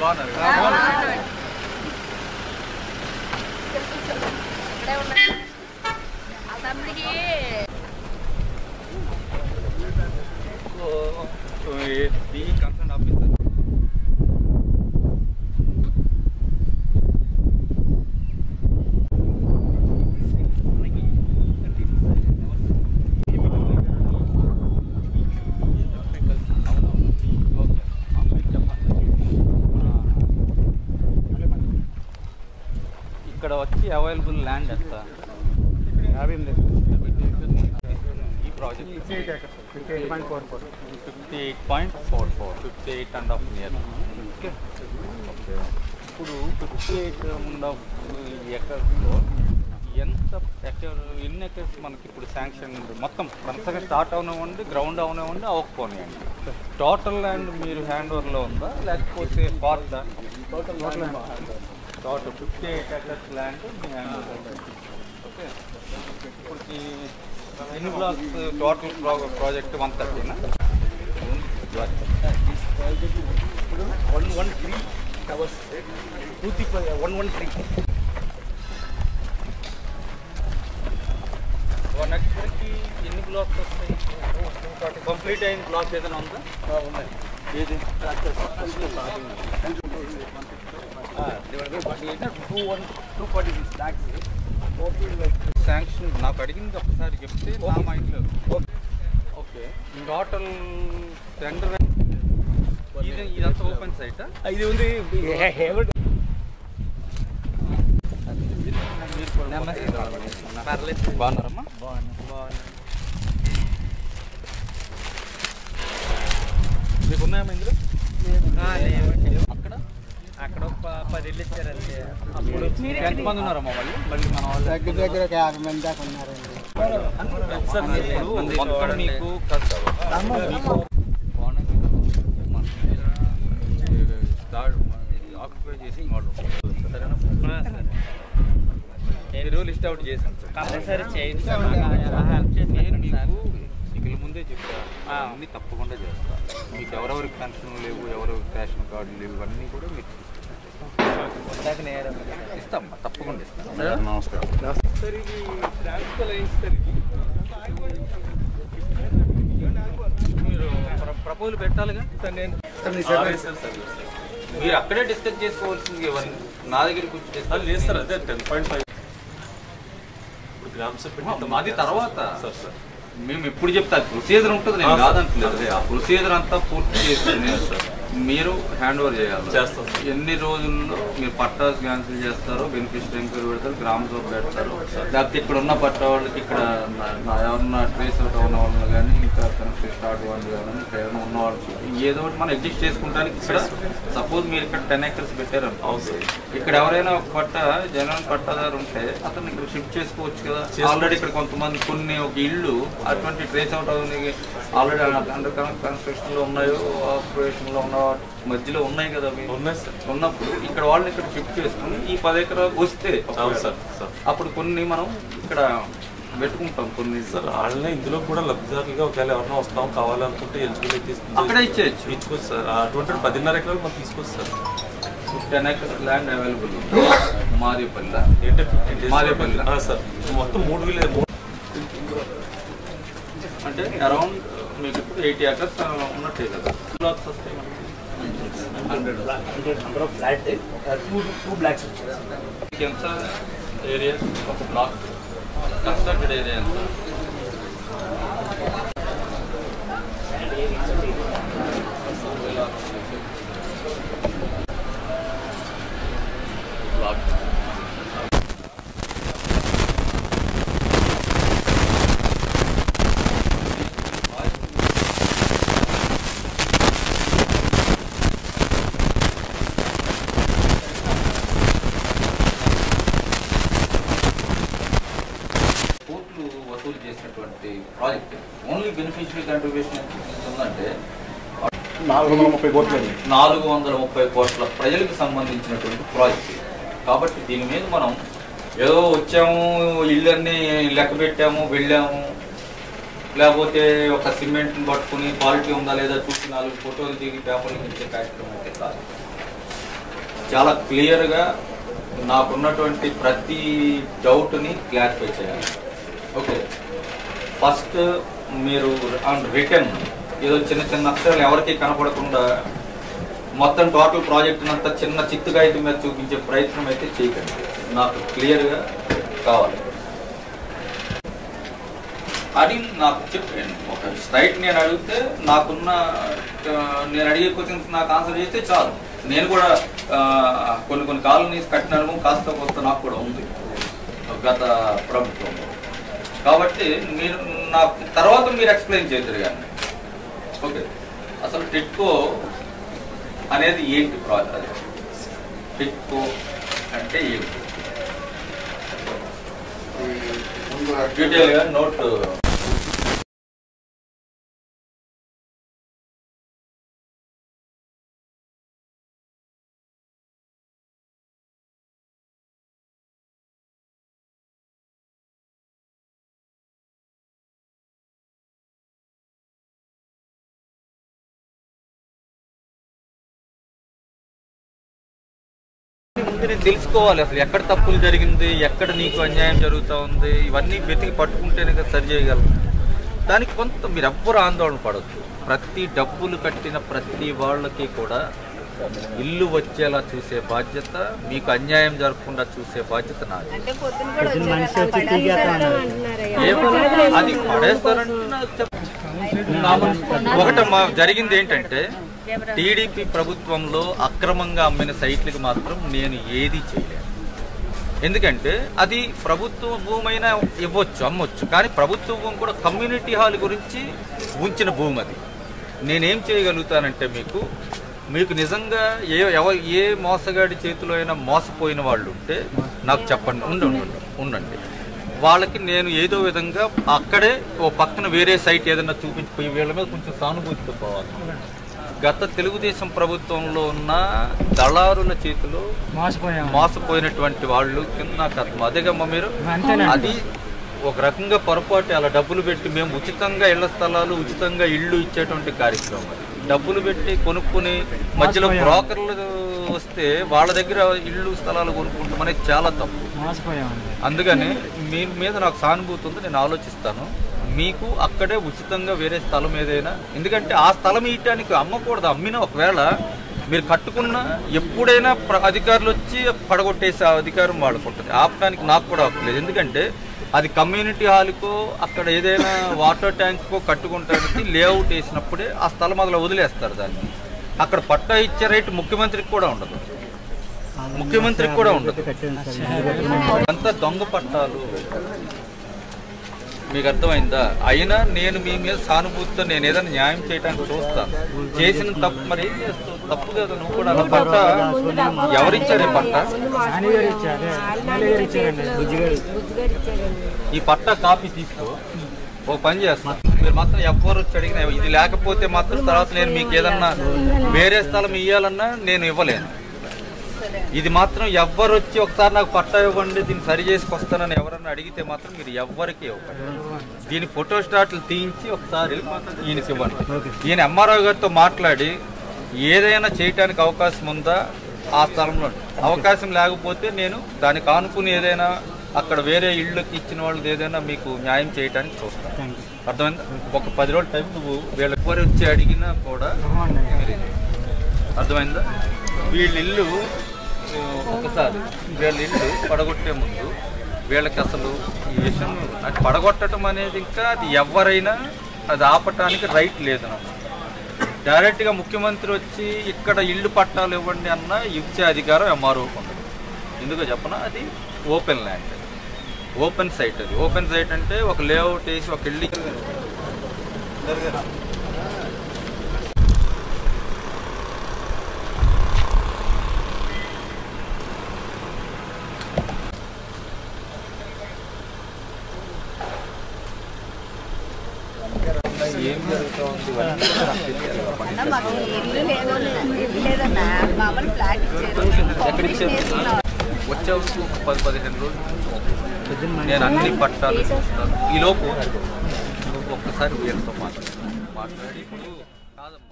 ఇక్కడే ఉన్నాడు ఆ తమ్ముడికి ది కన్సర్న్ ఆఫీసర్ ఇక్కడ వచ్చి అవైలబుల్ ల్యాండ్ ఎంత ఈ project fifty eight point four four fifty eight and half near okay okay ఇప్పుడు ఫిఫ్టీ ఎయిట్ అండ్ హాఫ్ ఎకర్స్లో ఎంత ఎకర్ ఎన్ని ఎకర్స్ మనకి ఇప్పుడు శాంక్షన్ మొత్తం కన్స్ట్రక్షన్ స్టార్ట్ అవనివ్వండి గ్రౌండ్ అవనివ్వండి అవ్వకపోనివ్వండి టోటల్ ల్యాండ్ మీరు హ్యాండ్ ఓవర్లో ఉందా లేకపోతే part total total fifty eight acres land మీ హ్యాండ్ ఓవర్ ఓకే ఇప్పుడు ఈ ఎన్ని బ్లాక్స్ టోటల్ ప్రాజెక్ట్ వన్ థర్టీనా ఇప్పుడు వన్ వన్ త్రీ టవర్స్ పూర్తి వన్ వన్ త్రీ వన్ ఎకర్కి ఎన్ని బ్లాక్స్ వస్తాయి కంప్లీట్ అయిన బ్లాక్ ఏదైనా ఉందా ఉన్నాయి ఏది two one two forty six lakhs sanction నాకు అడిగింది ఒకసారి చెప్తే నా మైండ్లో ఓకే టోటల్ టెండర్ ఇది ఇదంతా ఓపెన్ సైటా ఇది ఉంది హేవర్ బాగున్నారమ్మా మీకు ఉన్నాయమ్మా ఇందులో అక్కడ అక్కడ ఒక పది ఇల్లు ఇచ్చారంటే ఎంతమంది ఉన్నారమ్మా మళ్ళీ మళ్ళీ మన వాళ్ళు దగ్గర దగ్గర ఒక యాభై మంది దాకా ఉన్నారండి ఇప్పుడు మొత్తం మీకు మీకు ఆక్యుపై చేసి వాళ్ళు మీరు లిస్ట్ అవుట్ చేశాను సార్ కంపల్సరీ చేయండి నేను మీకు ఇక ముందే చెప్పా అన్ని తప్పకుండా చేస్తా మీకు ఎవరెవరికి పెన్షన్ లేవు ఎవరెవరికి రేషన్ కార్డు లేవు ఇవన్నీ కూడా మీరు ఇస్తాం తప్పకుండా ఇస్తాం నమస్కారం సార్ ఇది ట్రాన్స్ఫర్ అయింది సార్ మీరు ప్రపోజల్ పెట్టాలిగా సార్ నేను మీరు అక్కడే డిస్కస్ చేసుకోవాల్సింది ఇవన్నీ నా దగ్గరికి వచ్చి discuss లేదు సార్ అదే టెన్ పాయింట్ ఫైవ్ ఇప్పుడు గ్రామ సభ్యులు మాది తర్వాత మేము ఎప్పుడు చెప్తా ప్రొసీజర్ ఉంటుంది నేను కాదంటలేదు ఆ ప్రొసీజర్ అంతా పూర్తి చేసి మీరు హ్యాండ్ ఓవర్ చేయాలి చేస్తాం. ఎన్ని రోజుల్లో మీరు పట్టాస్ క్యాన్సిల్ చేస్తారో బెనిఫిషియరీ ఎంక్వైరీ పెడతారు గ్రామ సభ పెడతారు లేకపోతే ఇక్కడ ఉన్న పట్టా వాళ్ళకి ఇక్కడ నా- నా ఎవరన్నా ట్రేస్ అవుట్ ఉన్న వాళ్ళు కానీ ఇంకా కనెక్షన్ స్టార్ట్ వాళ్ళు కానీ ఇక్కడ ఎవరైనా ఉన్న వాళ్ళు ఏదో ఒకటి మనం అడ్జస్ట్ చేసుకుంటానికి ఇక్కడ సపోజ్ మీరు ఇక్కడ టెన్ ఎకర్స్ పెట్టారు అవును సార్. ఇక్కడ ఎవరైనా ఒక పట్ట జనరల్ పట్టాదారు ఉంటే అతను ఇక్కడ షిఫ్ట్ చేసుకోవచ్చు కదా ఆల్రెడీ ఇక్కడ కొంతమంది కొన్ని ఒక ఇల్లు అటువంటి ట్రేస్ అవుట్ అవుతుంది ఆల్రెడీ అండర్ కన్స్ట్రక్షన్ లో ఉన్నాయో ఆపరేషన్ లో ఉన్న వాటి మధ్యలో ఉన్నాయి కదా అవి ఉన్నాయి సార్ ఉన్నప్పుడు ఇక్కడ వాళ్ళని ఇక్కడ షిఫ్ట్ చేసుకుని ఈ పది ఎకరాలు వస్తే అవును సార్ సార్ అప్పుడు కొన్ని మనం ఇక్కడ పెట్టుకుంటాం కొన్ని సార్ వాళ్ళనే ఇందులో కూడా లబ్ధిదారులుగా ఒకవేళ ఎవరైనా వస్తాం కావాలనుకుంటే ఎంచుకుని తీసుకుంటే అక్కడే ఇచ్చేయచ్చు ఇచ్చుకోవచ్చు సార్ అటువంటి పదిన్నర ఎకరాలు మనం తీసుకోవచ్చు sir ten acres land available Marepalli ఏంటంటే ఫిఫ్టీన్ డేస్ మాదేపల్లి. ఆ, సార్ మొత్తం మూడు వేల మూడు అంటే అరౌండ్ మీకు ఇప్పుడు ఎయిటీ ఎకర్స్ ఉన్నట్టే కదా బ్లాక్స్ వస్తాయి మనకి hundred hundred number of flat two two blocks వచ్చాయి మీకు ఎంత ఏరియా ఒక బ్లాక్ కన్స్ట్రక్టెడ్ ఏరియా ఎంత బ్లాక్ కోట్లు వసూలు చేసినటువంటి ప్రాజెక్ట్ ఓన్లీ బెనిఫిషియరీ కంట్రిబ్యూషన్ ఎంత ఉందంటే నాలుగు వందల ముప్పై కోట్లు నాలుగు వందల ముప్పై కోట్ల ప్రజలకు సంబంధించినటువంటి ప్రాజెక్ట్ కాబట్టి దీని మీద మనం ఏదో వచ్చాము ఇళ్ళన్నీ లెక్క పెట్టాము వెళ్ళాము లేకపోతే ఒక సిమెంట్ని పట్టుకుని క్వాలిటీ ఉందా లేదా చూసి నాలుగు ఫోటోలు దిగి పేపర్లు ఇచ్చే కార్యక్రమం అయితే కాదు చాలా క్లియర్గా నాకున్నటువంటి ప్రతి డౌట్ని క్లారిఫై చేయాలి ఓకే ఫస్ట్ మీరు ఆన్ రిటర్న్ ఏదో చిన్న చిన్న అక్షరాలు ఎవరికి కనపడకుండా మొత్తం టోటల్ ప్రాజెక్ట్ అంతా చిన్న చిత్తుగా అయితే మీద చూపించే ప్రయత్నం అయితే చేయకండి నాకు క్లియర్గా కావాలి అది నాకు చెప్పండి ఒక స్ట్రైట్ నేను అడిగితే నాకున్న ఆ, నేను అడిగే క్వశ్చన్స్ నాకు ఆన్సర్ చేస్తే చాలు నేను కూడా ఆ, కొన్ని కొన్ని కాలనీస్ కట్టిన అనుభవం కాస్త కొంత నాకు కూడా ఉంది గత ప్రభుత్వంలో కాబట్టి మీరు నాకు తర్వాత మీరు ఎక్స్ప్లెయిన్ చేద్దరు కానీ ఓకే అసలు టిట్కో అనేది ఏంటి ప్రాజెక్ట్ టిట్కో అంటే ఏంటి డీటెయిల్గా నోట్ ముందు నేను తెలుసుకోవాలి అసలు ఎక్కడ తప్పులు జరిగింది ఎక్కడ నీకు అన్యాయం జరుగుతూ ఉంది ఇవన్నీ వెతికి పట్టుకుంటేనే కదా సరి చేయగలం దానికి కొంత మీరు ఎవ్వరు ఆందోళన పడద్దు ప్రతి డబ్బులు కట్టిన ప్రతి వాళ్ళకి కూడా ఇల్లు వచ్చేలా చూసే బాధ్యత మీకు అన్యాయం జరగకుండా చూసే బాధ్యత నాది అంటే పొద్దున కూడా వచ్చారు అక్కడ పడేస్తారు అంటున్నారయ్యా. ఏం- అది పడేస్తారంటే నాకు చెప్ప- నా మనసు- ఒకటమ్మా జరిగింది ఏంటంటే టీడీపీ ప్రభుత్వంలో అక్రమంగా అమ్మిన సైట్లకు మాత్రం నేను ఏది చేయలేను ఎందుకంటే అది ప్రభుత్వ భూమైనా ఇవ్వచ్చు అమ్మొచ్చు కానీ ప్రభుత్వ భూమి కూడా కమ్యూనిటీ హాల్ గురించి ఉంచిన భూమి అది నేనేం చేయగలుగుతానంటే మీకు మీకు నిజంగా ఏ ఎవ ఏ మోసగాడి చేతిలో అయినా మోసపోయిన వాళ్ళు ఉంటే నాకు చెప్పండి ఉండి ఉండండి ఉండండి వాళ్ళకి నేను ఏదో విధంగా అక్కడే ఓ పక్కన వేరే సైట్ ఏదైనా చూపించిపోయి వీళ్ళ మీద కొంచెం సానుభూతితో పోవాలి గత తెలుగుదేశం ప్రభుత్వంలో ఉన్న దళారుల చేతిలో మోసపోయినటువంటి వాళ్ళు కింద నాకు అర్థం అదేగమ్మా మీరు అది ఒక రకంగా పొరపాటు అలా డబ్బులు పెట్టి మేము ఉచితంగా ఇళ్ల స్థలాలు ఉచితంగా ఇళ్ళు ఇచ్చేటువంటి కార్యక్రమం అది డబ్బులు పెట్టి కొనుక్కుని మధ్యలో బ్రోకర్లు వస్తే వాళ్ళ దగ్గర ఇళ్ళు స్థలాలు కొనుక్కుంటాం అనేది చాలా తప్పు అందుకని మీ మీద నాకు సానుభూతి ఉంది నేను ఆలోచిస్తాను మీకు అక్కడే ఉచితంగా వేరే స్థలం ఏదైనా ఎందుకంటే ఆ స్థలం ఇయటానికి అమ్మకూడదు అమ్మినా ఒకవేళ మీరు కట్టుకున్న ఎప్పుడైనా ప్ర- అధికారులు వచ్చి పడగొట్టేసే అధికారం వాళ్ళకు ఉంటుంది ఆపడానికి నాకు కూడా హక్కు లేదు ఎందుకంటే అది కమ్యూనిటీ హాల్కో అక్కడ ఏదైనా వాటర్ ట్యాంక్కో కట్టుకుంటానికి లేఅవుట్ వేసినప్పుడే ఆ స్థలం అదిలో వదిలేస్తారు దాన్ని అక్కడ పట్టా ఇచ్చే రైట్ ముఖ్యమంత్రికి కూడా ఉండదు ముఖ్యమంత్రికి కూడా ఉండదు అంతా దొంగ పట్టాలు మీకు అర్థమైందా అయినా నేను మీ మీద సానుభూతితో నేను ఏదైనా న్యాయం చేయడానికి చూస్తాను చేసిన తప్పు మరి ఏం చేస్తావు తప్పు కదా నువ్వు కూడా అలా పట్ట ఎవరిచ్చారు ఈ పట్ట ఈ పట్ట కాపీ తీసుకో ఒక పని చేస్తా మీరు మాత్రం ఎవ్వరు వచ్చి అడిగినా ఇది లేకపోతే మాత్రం తర్వాత నేను మీకు ఏదన్నా వేరే స్థలం ఇవ్వాలన్నా నేను ఇవ్వలేను ఇది మాత్రం ఎవ్వరు వచ్చి ఒకసారి నాకు పట్టా ఇవ్వండి దీన్ని సరి చేసుకొస్తానని ఎవరన్నా అడిగితే మాత్రం మీరు ఎవ్వరికి ఇవ్వకండి దీని ఫోటో స్టాట్లు తీయించి ఒకసారి ఈయనకి ఇవ్వండి ఈయన ఎంఆర్ఓ గారితో మాట్లాడి ఏదైనా చేయటానికి అవకాశం ఉందా ఆ స్థలంలో అవకాశం లేకపోతే నేను దానికి ఆనుకుని ఏదైనా అక్కడ వేరే ఇళ్ళకి ఇచ్చిన వాళ్ళది ఏదైనా మీకు న్యాయం చేయడానికి చూస్తాను అర్థమైందా ఒక పది రోజుల టైం నువ్వు వీళ్ళ ఎవరు వచ్చి అడిగినా కూడా మీరు ఇది. అర్థమైందా వీళ్ళ ఇల్లు ఆ, ఒకసారి వీళ్ళ ఇల్లు పడగొట్టే ముందు వీళ్ళకి అసలు ఈ విషయం అది పడగొట్టడం అనేది ఇంకా అది ఎవరైనా అది ఆపటానికి రైట్ లేదు నాకు డైరెక్ట్గా ముఖ్యమంత్రి వచ్చి ఇక్కడ ఇల్లు పట్టాలు ఇవ్వండి అన్న ఇచ్చే అధికారం ఎంఆర్ఓ ఉండదు ఎందుకో చెప్పనా అది ఓపెన్ ల్యాండ్ ఓపెన్ సైట్ అది ఓపెన్ సైట్ అంటే ఒక లేఅవుట్ వేసి ఒక ఇల్లు ఏం జరుగుతూ ఉంది ఇవన్నీ కూడా నాకు తెలియాలి కాబట్టి. అన్న, మాకు ఇల్లు లేదు ఇల్లు లేదన్నా మామూలు ఫ్లాట్ ఇచ్చారు ఎక్కడ ఇచ్చారు? వేసుకున్నాం. వచ్చే వరకు ఒక పది పదిహేను రోజులు నేను అన్ని పట్టాలు చూస్తాను ఈలోపు నువ్వు ఒక్కసారి వీళ్ళతో మాట్లాడు మాట్లాడి ఇప్పుడు కాదమ్మా